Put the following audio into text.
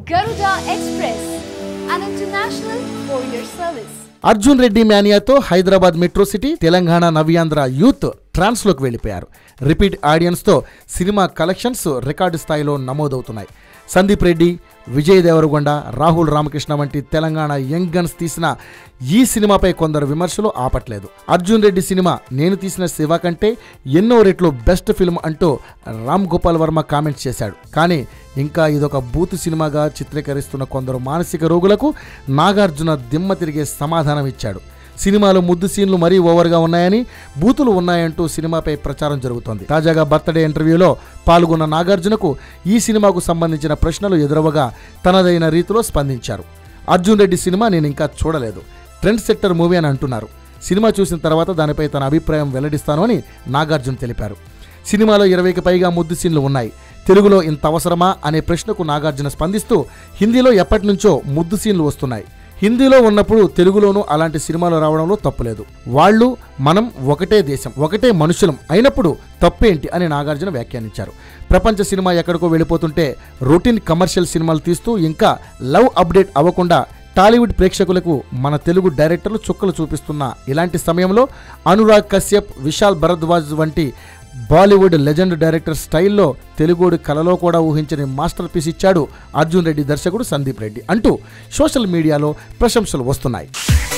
Garuda Express, an international courier service. Arjun Reddy మేనియాతో Hyderabad metro city Telangana Navyandhra youth ట్రాన్స్లోకి వెళ్ళిపోయారు రిపీట్ ఆడియన్స్తో సినిమా కలెక్షన్స్ రికార్డు స్థాయిలో నమోదవుతున్నాయి సందీప్ రెడ్డి విజయ్ దేవరగొండ రాహుల్ రామకృష్ణ వంటి తెలంగాణ యంగ్ గన్స్ తీసిన ఈ సినిమాపై కొందరు విమర్శలు ఆపట్లేదు అర్జున్ రెడ్డి సినిమా నేను తీసిన శివ కంటే ఎన్నో రెట్లు బెస్ట్ ఫిల్మ్ అంటూ రామ్ గోపాల్ వర్మ కామెంట్స్ చేశాడు కానీ ఇంకా ఇదొక బూతు సినిమాగా చిత్రీకరిస్తున్న కొందరు మానసిక రోగులకు నాగార్జున దిమ్మ తిరిగే సమాధానం ఇచ్చాడు సినిమాలో ముద్దు సీన్లు మరీ ఓవర్గా ఉన్నాయని బూతులు ఉన్నాయంటూ సినిమాపై ప్రచారం జరుగుతోంది తాజాగా బర్త్డే ఇంటర్వ్యూలో పాల్గొన్న నాగార్జునకు ఈ సినిమాకు సంబంధించిన ప్రశ్నలు ఎదురవగా తనదైన రీతిలో స్పందించారు అర్జున్ రెడ్డి సినిమా నేను ఇంకా చూడలేదు ట్రెండ్ సెక్టర్ మూవీ అని అంటున్నారు సినిమా చూసిన తర్వాత దానిపై తన అభిప్రాయం వెల్లడిస్తాను అని నాగార్జున తెలిపారు సినిమాలో ఇరవైకి పైగా ముద్దు సీన్లు ఉన్నాయి తెలుగులో ఇంత అవసరమా అనే ప్రశ్నకు నాగార్జున స్పందిస్తూ హిందీలో ఎప్పటి నుంచో ముద్దు సీన్లు వస్తున్నాయి హిందీలో ఉన్నప్పుడు తెలుగులోనూ అలాంటి సినిమాలు రావడంలో తప్పులేదు వాళ్ళు మనం ఒకటే దేశం ఒకటే మనుషులం అయినప్పుడు తప్పేంటి అని నాగార్జున వ్యాఖ్యానించారు ప్రపంచ సినిమా ఎక్కడికో వెళ్ళిపోతుంటే రొటీన్ కమర్షియల్ సినిమాలు తీస్తూ ఇంకా లవ్ అప్డేట్ అవ్వకుండా టాలీవుడ్ ప్రేక్షకులకు మన తెలుగు డైరెక్టర్లు చుక్కలు చూపిస్తున్న ఇలాంటి సమయంలో అనురాగ్ కశ్యప్ విశాల్ భరద్వాజ్ వంటి బాలీవుడ్ లెజెండ్ డైరెక్టర్ స్టైల్లో తెలుగుడి కలలో కూడా ఊహించని మాస్టర్ పీస్ ఇచ్చాడు అర్జున్ రెడ్డి దర్శకుడు సందీప్ రెడ్డి అంటూ సోషల్ మీడియాలో ప్రశంసలు వస్తున్నాయి